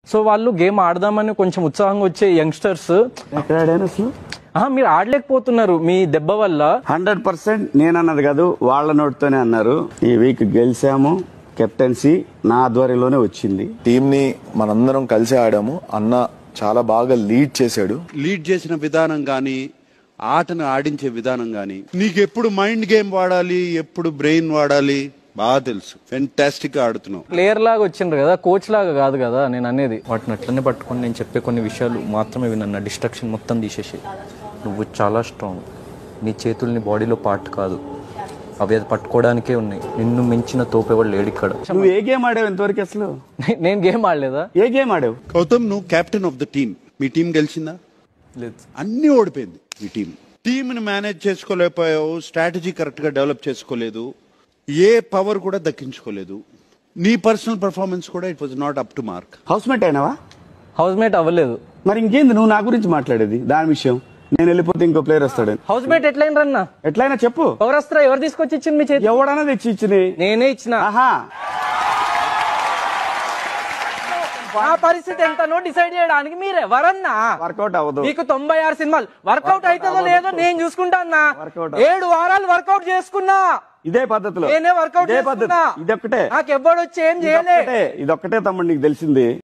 so వాళ్ళు game ఆడదామని కొంచెం ఉత్సాహంగా వచ్చే యంగ్స్టర్స్ ఎక్కడ ఆడాను అసలు ఆహా, మీరు ఆడలేకపోతున్నారు మీ దెబ్బ వల్ల హండ్రెడ్ పర్సెంట్ నేనన్నది కాదు వాళ్ళ నోటితోనే అన్నారు ఈ వీక్ గెలిచాము కెప్టెన్సీ నా ఆధ్వర్యంలోనే వచ్చింది టీం ని మనందరం కలిసి ఆడాము అన్న చాలా బాగా లీడ్ చేశాడు లీడ్ చేసిన విధానం కానీ ఆటను ఆడించే విధానం కానీ నీకు ఎప్పుడు మైండ్ గేమ్ వాడాలి ఎప్పుడు బ్రెయిన్ వాడాలి బాగా తెలుసు ఫెంటాస్టిక్ ఆడుతున్నావు ప్లేయర్ లాగా వచ్చిండ్రు కదా కోచ్ లాగా కాదు కదా నేను అనేది వాటిని అట్లనే పట్టుకొని నేను చెప్పే కొన్ని విషయాలు మాత్రమే వినన్న డిస్ట్రక్షన్ మొత్తం తీసేసి నువ్వు చాలా స్ట్రాంగ్ నీ చేతుల్ని బాడీలో పార్ట్ కాదు అవి అది పట్టుకోవడానికే ఉన్నాయి నిన్ను మించిన తోపెవడు లేడు ఇక్కడ నువ్వు ఏ గేమ్ ఆడావు ఇంతవరకు అసలు నే- నేను గేమ్ ఆడలేదా ఏ గేమ్ ఆడావు గౌతమ్ నువ్వు కెప్టెన్ ఆఫ్ ద టీమ్ మీ టీం గెలిచిందా లేదు అన్ని ఓడిపోయింది మీ టీం టీంని మేనేజ్ చేసుకోలేకపోయావు స్ట్రాటజీ కరెక్ట్ గా డెవలప్ చేసుకోలేదు ఏ పవర్ కూడా దక్కించుకోలేదు నీ పర్సనల్ పర్ఫార్మెన్స్ కూడా it was not up to mark housemate అయినావా హౌస్ మేట్ అవ్వలేదు మరి ఇంకేంది నువ్వు నా గురించి మాట్లాడేది దాని విషయం నేను వెళ్ళిపోతే ఇంకో ప్లేయర్ వస్తాడని హౌస్ మేట్ ఎట్లయిన రన్నా ఎట్లయినా చెప్పు ఎవరు వస్తారా ఎవరు తీసుకొచ్చి ఇచ్చింది మీ చేతి ఎవడన్నా తెచ్చి ఇచ్చింది నేనే ఇచ్చిన ఆహా ఆ పరిస్థితి ఎంతనో డిసైడ్ చేయడానికి మీరు ఎవరన్నా వర్కౌట్ అవ్వదు మీకు తొంభై ఆరు సినిమాలు వర్కౌట్ అవుతుందో లేదో నేను చూసుకుంటా అన్నా Workout ఏడు వారాలు వర్కౌట్ చేసుకున్నా ఇదే పద్ధతిలో నేనే వర్కౌట్ ఇదే పద్ధతి చేసుకున్నా ఇదొక్కటే నాకు ఎవ్వడు వచ్చి ఏం చేయలే ఇదొక్కటే ఇదొక్కటే తమ్ముడు నీకు తెలిసింది